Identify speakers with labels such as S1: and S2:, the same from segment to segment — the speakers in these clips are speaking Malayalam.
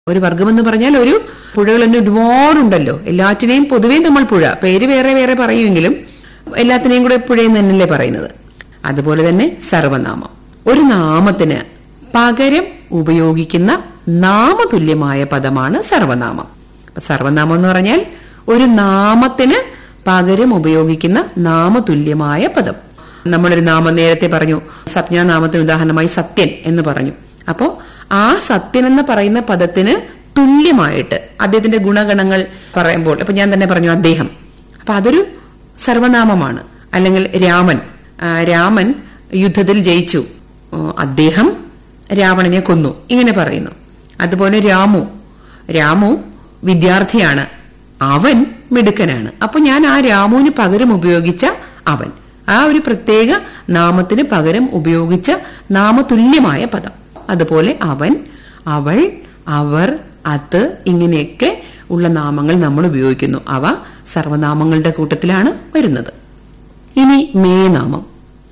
S1: ഒരു വർഗമെന്ന് പറഞ്ഞാൽ ഒരു പുഴകൾ തന്നെ ഒരുപാടുണ്ടല്ലോ എല്ലാറ്റിനെയും പൊതുവേ നമ്മൾ പുഴ പേര് വേറെ വേറെ പറയുമെങ്കിലും എല്ലാത്തിനെയും കൂടെ പുഴയെന്ന് തന്നെയല്ലേ പറയുന്നത് അതുപോലെ തന്നെ സർവനാമം ഒരു നാമത്തിന് പകരം ഉപയോഗിക്കുന്ന നാമതുല്യമായ പദമാണ് സർവനാമം അപ്പൊ സർവനാമം എന്ന് പറഞ്ഞാൽ ഒരു നാമത്തിന് പകരം ഉപയോഗിക്കുന്ന നാമതുല്യമായ പദം നമ്മളൊരു നാമം നേരത്തെ പറഞ്ഞു സപ്ഞാനാമത്തിന് ഉദാഹരണമായി സത്യൻ എന്ന് പറഞ്ഞു അപ്പോ ആ സത്യൻ എന്ന് പറയുന്ന പദത്തിന് തുല്യമായിട്ട് അദ്ദേഹത്തിന്റെ ഗുണഗണങ്ങൾ പറയുമ്പോൾ ഇപ്പൊ ഞാൻ തന്നെ പറഞ്ഞു അദ്ദേഹം അപ്പൊ അതൊരു സർവനാമമാണ് അല്ലെങ്കിൽ രാമൻ ആ, രാമൻ യുദ്ധത്തിൽ ജയിച്ചു ആ, അദ്ദേഹം രാവണനെ കൊന്നു ഇങ്ങനെ പറയുന്നു അതുപോലെ രാമു രാമു വിദ്യാർത്ഥിയാണ് അവൻ മിടുക്കനാണ് അപ്പൊ ഞാൻ ആ രാമുവിന് പകരം ഉപയോഗിച്ച അവൻ ആ ഒരു പ്രത്യേക നാമത്തിന് പകരം ഉപയോഗിച്ച നാമതുല്യമായ പദം അതുപോലെ അവൻ അവൾ അവർ അത് ഇങ്ങനെയൊക്കെ ഉള്ള നാമങ്ങൾ നമ്മൾ ഉപയോഗിക്കുന്നു അവ സർവനാമങ്ങളുടെ കൂട്ടത്തിലാണ് വരുന്നത് ഇനി മേനാമം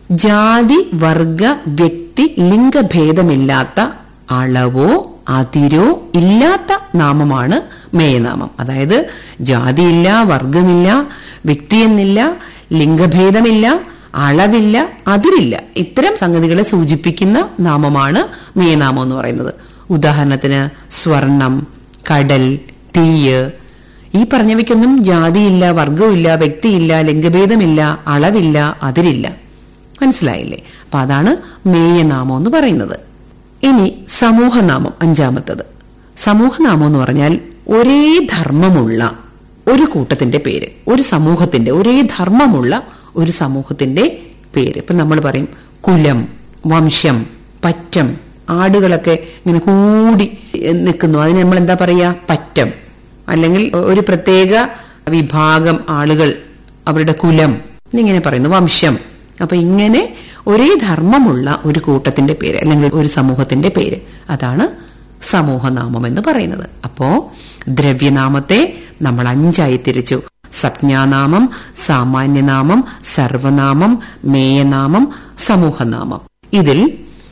S1: ജാതി വർഗ വ്യക്തി ലിംഗഭേദമില്ലാത്ത അളവോ അതിരോ ഇല്ലാത്ത നാമമാണ് മേയനാമം അതായത് ജാതിയില്ല വർഗമില്ല വ്യക്തിയെന്നില്ല ലിംഗഭേദമില്ല അളവില്ല അതിരില്ല ഇത്തരം സംഗതികളെ സൂചിപ്പിക്കുന്ന നാമമാണ് മേയനാമം എന്ന് പറയുന്നത് ഉദാഹരണത്തിന് സ്വർണം കടൽ തീയ് ഈ പറഞ്ഞവയ്ക്കൊന്നും ജാതിയില്ല വർഗമില്ല വ്യക്തിയില്ല ലിംഗഭേദമില്ല അളവില്ല അതിരില്ല മനസ്സിലായില്ലേ അപ്പൊ അതാണ് മേയനാമം എന്ന് പറയുന്നത് ഇനി സമൂഹനാമം അഞ്ചാമത്തത് സമൂഹനാമം എന്ന് പറഞ്ഞാൽ ഒരേ ധർമ്മമുള്ള ഒരു കൂട്ടത്തിന്റെ പേര് ഒരു സമൂഹത്തിന്റെ ഒരേ ധർമ്മമുള്ള ഒരു സമൂഹത്തിന്റെ പേര് ഇപ്പൊ നമ്മൾ പറയും കുലം വംശം പറ്റം ആടുകളൊക്കെ ഇങ്ങനെ കൂടി നിൽക്കുന്നു അതിന് നമ്മൾ എന്താ പറയാ പറ്റം അല്ലെങ്കിൽ ഒരു പ്രത്യേക വിഭാഗം ആളുകൾ അവരുടെ കുലം എന്നിങ്ങനെ പറയുന്നു വംശം അപ്പൊ ഇങ്ങനെ ഒരേ ധർമ്മമുള്ള ഒരു കൂട്ടത്തിന്റെ പേര് അല്ലെങ്കിൽ ഒരു സമൂഹത്തിന്റെ പേര് അതാണ് സമൂഹനാമം എന്ന് പറയുന്നത് അപ്പോ ദ്രവ്യനാമത്തെ നമ്മൾ അഞ്ചായി തിരിച്ചു സംജ്ഞാനാമം സാമാന്യനാമം സർവനാമം മേയനാമം സമൂഹനാമം ഇതിൽ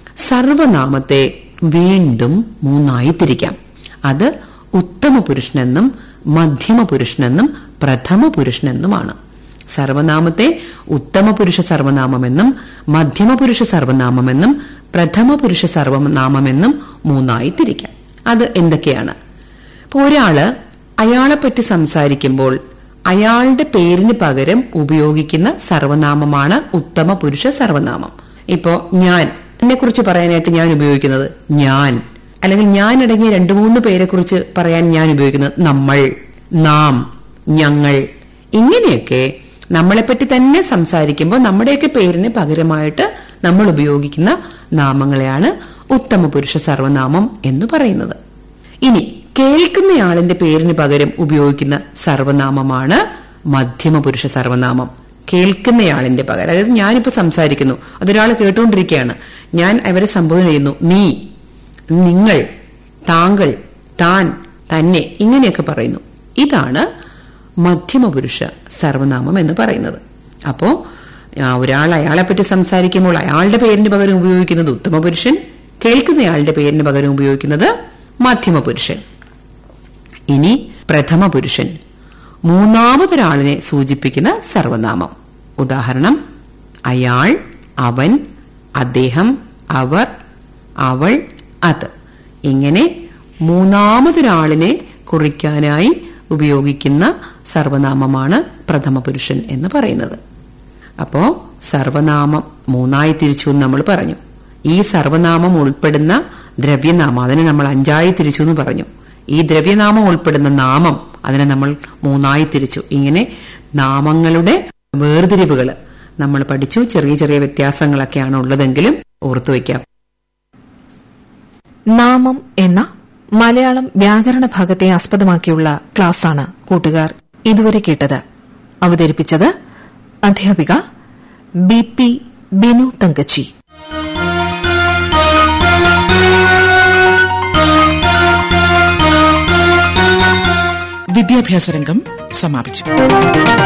S1: സർവനാമത്തെ വീണ്ടും മൂന്നായി തിരിക്കാം അത് ഉത്തമ പുരുഷനെന്നും മധ്യമ പുരുഷനെന്നും പ്രഥമ പുരുഷനെന്നുമാണ് സർവനാമത്തെ ഉത്തമ പുരുഷ സർവനാമമെന്നും മധ്യമ പുരുഷ സർവനാമമെന്നും പ്രഥമ പുരുഷ സർവനാമമെന്നും മൂന്നായി തിരിക്കാം അത് എന്തൊക്കെയാണ് ഇപ്പൊ ഒരാള് അയാളെപ്പറ്റി സംസാരിക്കുമ്പോൾ അയാളുടെ പേരിന് പകരം ഉപയോഗിക്കുന്ന സർവനാമമാണ് ഉത്തമ പുരുഷ സർവനാമം ഇപ്പോ ഞാൻ എന്നെ കുറിച്ച് പറയാനായിട്ട് ഞാൻ ഉപയോഗിക്കുന്നത് ഞാൻ അല്ലെങ്കിൽ ഞാൻ അടങ്ങിയ രണ്ടു മൂന്ന് പേരെ കുറിച്ച് പറയാൻ ഞാൻ ഉപയോഗിക്കുന്നത് നമ്മൾ നാം ഞങ്ങൾ ഇങ്ങനെയൊക്കെ നമ്മളെപ്പറ്റി തന്നെ സംസാരിക്കുമ്പോൾ നമ്മുടെയൊക്കെ പേരിന് പകരമായിട്ട് നമ്മൾ ഉപയോഗിക്കുന്ന നാമങ്ങളെയാണ് ഉത്തമ പുരുഷ സർവനാമം എന്ന് പറയുന്നത് ഇനി കേൾക്കുന്നയാളിന്റെ പേരിന് പകരം ഉപയോഗിക്കുന്ന സർവനാമമാണ് മധ്യമ പുരുഷ സർവനാമം കേൾക്കുന്നയാളിന്റെ പകരം അതായത് ഞാനിപ്പോ സംസാരിക്കുന്നു അതൊരാൾ കേട്ടുകൊണ്ടിരിക്കുകയാണ് ഞാൻ അവരെ സംബോധന ചെയ്യുന്നു നീ നിങ്ങൾ താങ്കൾ താൻ തന്നെ ഇങ്ങനെയൊക്കെ പറയുന്നു ഇതാണ് മധ്യമപുരുഷ സർവനാമം എന്ന് പറയുന്നത് അപ്പോ ആ, ഒരാൾ അയാളെപ്പറ്റി സംസാരിക്കുമ്പോൾ അയാളുടെ പേരിന് പകരം ഉപയോഗിക്കുന്നത് ഉത്തമ പുരുഷൻ കേൾക്കുന്നയാളുടെ പേരിന് പകരം ഉപയോഗിക്കുന്നത് മധ്യമ പുരുഷൻ ഇനി പ്രഥമ പുരുഷൻ മൂന്നാമതൊരാളിനെ സൂചിപ്പിക്കുന്ന സർവനാമം ഉദാഹരണം അയാൾ അവൻ അദ്ദേഹം അവർ അവൾ അത് ഇങ്ങനെ മൂന്നാമതൊരാളിനെ കുറിക്കാനായി ഉപയോഗിക്കുന്ന സർവനാമമാണ് പ്രഥമ പുരുഷൻ എന്ന് പറയുന്നത് അപ്പോ സർവനാമം മൂന്നായി തിരിച്ചു എന്ന് നമ്മൾ പറഞ്ഞു ഈ സർവനാമം ഉൾപ്പെടുന്ന ദ്രവ്യനാമം അതിനെ നമ്മൾ അഞ്ചായി തിരിച്ചു എന്ന് പറഞ്ഞു ഈ ദ്രവ്യനാമം ഉൾപ്പെടുന്ന നാമം അതിനെ നമ്മൾ മൂന്നായി തിരിച്ചു ഇങ്ങനെ നാമങ്ങളുടെ വേർതിരിവുകൾ നമ്മൾ പഠിച്ചു ചെറിയ ചെറിയ വ്യത്യാസങ്ങളൊക്കെയാണ് ഉള്ളതെങ്കിലും ഓർത്തു വയ്ക്കാം
S2: നാമം എന്ന മലയാളം വ്യാകരണ ഭാഗത്തെ ആസ്പദമാക്കിയുള്ള ക്ലാസ്സാണ് കൂട്ടുകാർ ഇതുവരെ കേട്ടത് അവതരിപ്പിച്ചത് അധ്യാപിക ബി പി ബിനു തങ്കച്ചി
S3: വിദ്യാഭ്യാസ രംഗം സമാപിച്ചു